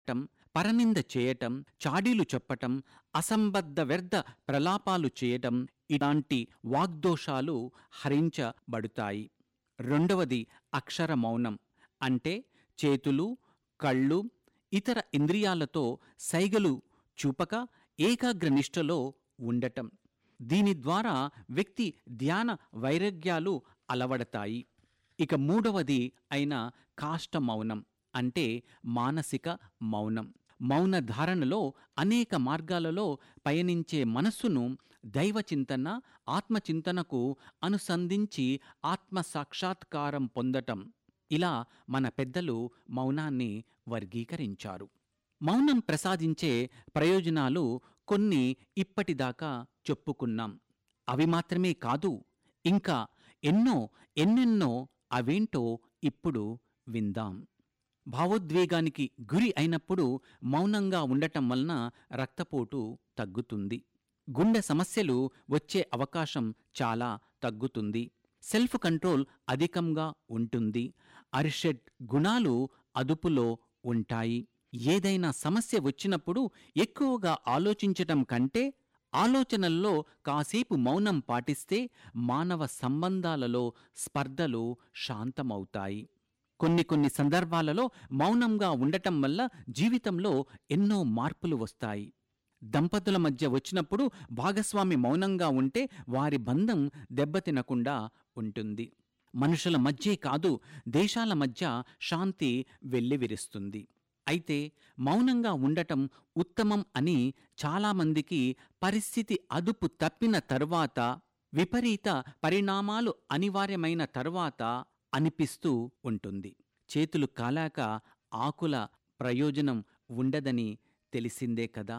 పెట్టటం పరనింద చేయటం చాడీలు చెప్పటం అసంబద్ధ వ్యర్థ ప్రలాపాలు చేయటం ఇలాంటి వాగ్దోషాలు హరించబడుతాయి రెండవది అక్షర మౌనం అంటే చేతులు కళ్ళు ఇతర ఇంద్రియాలతో సైగలు చూపక ఏకాగ్రనిష్టలో ఉండటం దీని ద్వారా వ్యక్తి ధ్యాన వైరాగ్యాలు అలవడతాయి ఇక మూడవది అయిన కాష్ట మౌనం అంటే మానసిక మౌనం మౌన ధారణలో అనేక మార్గాలలో పయనించే మనస్సును దైవచింతన ఆత్మచింతనకు అనుసంధించి ఆత్మ సాక్షాత్కారం పొందటం ఇలా మన పెద్దలు మౌనాన్ని వర్గీకరించారు మౌనం ప్రసాదించే ప్రయోజనాలు కొన్ని ఇప్పటిదాకా చెప్పుకున్నాం అవి మాత్రమే కాదు ఇంకా ఎన్నో ఎన్నెన్నో అవేంటో ఇప్పుడు విందాం భావోద్వేగానికి గురి అయినప్పుడు మౌనంగా ఉండటం వలన రక్తపోటు తగ్గుతుంది గుండె సమస్యలు వచ్చే అవకాశం చాలా తగ్గుతుంది సెల్ఫ్ కంట్రోల్ అధికంగా ఉంటుంది అరిషడ్ గుణాలు అదుపులో ఉంటాయి ఏదైనా సమస్య వచ్చినప్పుడు ఎక్కువగా ఆలోచించటం కంటే ఆలోచనల్లో కాసేపు మౌనం పాటిస్తే మానవ సంబంధాలలో స్పర్ధలు శాంతమవుతాయి కొన్ని కొన్ని సందర్భాలలో మౌనంగా ఉండటం వల్ల జీవితంలో ఎన్నో మార్పులు వస్తాయి దంపతుల మధ్య వచ్చినప్పుడు భాగస్వామి మౌనంగా ఉంటే వారి బంధం దెబ్బతినకుండా ఉంటుంది మనుషుల మధ్యే కాదు దేశాల మధ్య శాంతి వెల్లివిరుస్తుంది అయితే మౌనంగా ఉండటం ఉత్తమం అని చాలామందికి పరిస్థితి అదుపు తప్పిన తరువాత విపరీత పరిణామాలు అనివార్యమైన తరువాత అనిపిస్తూ ఉంటుంది చేతులు కాలాక ఆకుల ప్రయోజనం ఉండదని తెలిసిందే కదా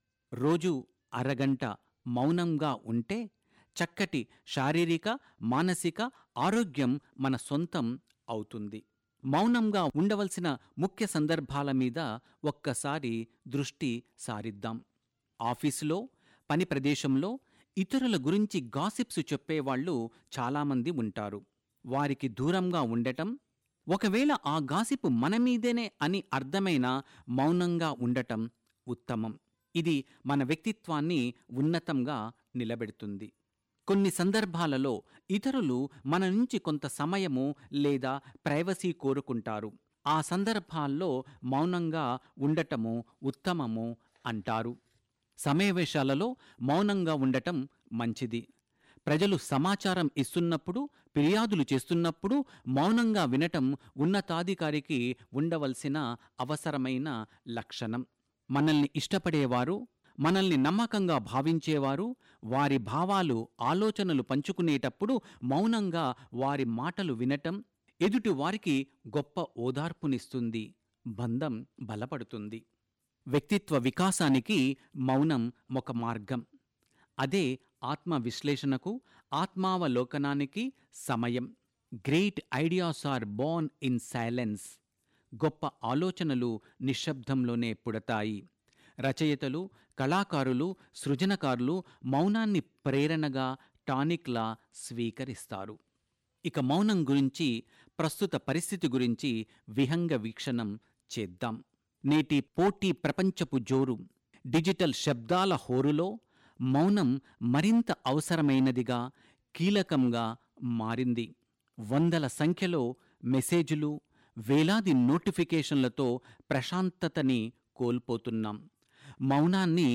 రోజు అరగంట మౌనంగా ఉంటే చక్కటి శారీరక మానసిక ఆరోగ్యం మన సొంతం అవుతుంది మౌనంగా ఉండవలసిన ముఖ్య సందర్భాల మీద ఒక్కసారి దృష్టి సారిద్దాం ఆఫీసులో పని ప్రదేశంలో ఇతరుల గురించి గాసిప్స్ చెప్పేవాళ్ళు చాలామంది ఉంటారు వారికి దూరంగా ఉండటం ఒకవేళ ఆ గాసిపు మన మీదేనే అని అర్థమైన మౌనంగా ఉండటం ఉత్తమం ఇది మన వ్యక్తిత్వాన్ని ఉన్నతంగా నిలబెడుతుంది కొన్ని సందర్భాలలో ఇతరులు మన నుంచి కొంత సమయము లేదా ప్రైవసీ కోరుకుంటారు ఆ సందర్భాల్లో మౌనంగా ఉండటము ఉత్తమము అంటారు సమావేశాలలో మౌనంగా ఉండటం మంచిది ప్రజలు సమాచారం ఇస్తున్నప్పుడు ఫిర్యాదులు చేస్తున్నప్పుడు మౌనంగా వినటం ఉన్నతాధికారికి ఉండవలసిన అవసరమైన లక్షణం మనల్ని ఇష్టపడేవారు మనల్ని నమ్మకంగా భావించేవారు వారి భావాలు ఆలోచనలు పంచుకునేటప్పుడు మౌనంగా వారి మాటలు వినటం ఎదుటి వారికి గొప్ప ఓదార్పునిస్తుంది బంధం బలపడుతుంది వ్యక్తిత్వ వికాసానికి మౌనం ఒక మార్గం అదే ఆత్మ విశ్లేషణకు ఆత్మావలోకనానికి సమయం great ideas are born in silence గొప్ప ఆలోచనలు నిశ్శబ్దంలోనే పుడతాయి రచయితలు కళాకారులు సృజనకారులు మౌనాన్ని ప్రేరణగా టానిక్లా స్వీకరిస్తారు ఇక మౌనం గురించి ప్రస్తుత పరిస్థితి గురించి విహంగ వీక్షణం చేద్దాం నేటి పోటీ ప్రపంచపు జోరు డిజిటల్ శబ్దాల హోరులో మౌనం మరింత అవసరమైనదిగా కీలకంగా మారింది వందల సంఖ్యలో మెసేజులు వేలాది నోటిఫికేషన్లతో ప్రశాంతతని కోల్పోతున్నాం మౌనాన్ని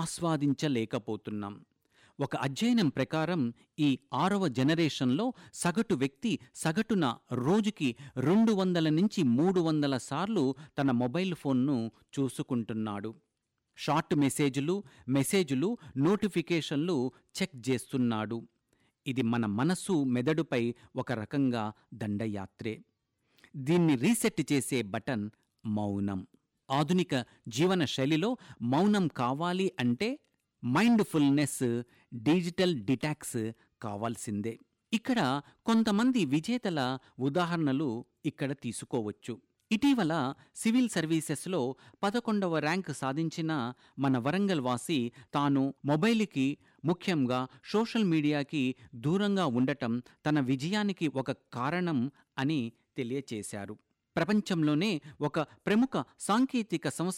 ఆస్వాదించలేకపోతున్నాం ఒక అధ్యయనం ప్రకారం ఈ ఆరవ జనరేషన్లో సగటు వ్యక్తి సగటున రోజుకి రెండు వందల నుంచి మూడు వందల సార్లు తన మొబైల్ ఫోన్ను చూసుకుంటున్నాడు షార్ట్ మెసేజ్లు మెసేజ్లు నోటిఫికేషన్లు చెక్ చేస్తున్నాడు ఇది మన మనసు మెదడుపై ఒక రకంగా దండయాత్రే దీన్ని రీసెట్ చేసే బటన్ మౌనం ఆధునిక జీవన శైలిలో మౌనం కావాలి అంటే మైండ్ఫుల్నెస్ డిజిటల్ డిటాక్స్ కావాల్సిందే ఇక్కడ కొంతమంది విజేతల ఉదాహరణలు ఇక్కడ తీసుకోవచ్చు ఇటీవల సివిల్ సర్వీసెస్లో పదకొండవ ర్యాంక్ సాధించిన మన వరంగల్ వాసి తాను మొబైల్కి ముఖ్యంగా సోషల్ మీడియాకి దూరంగా ఉండటం తన విజయానికి ఒక కారణం అని తెలియచేశారు ప్రపంచంలోనే ఒక ప్రముఖ సాంకేతిక సంస్థ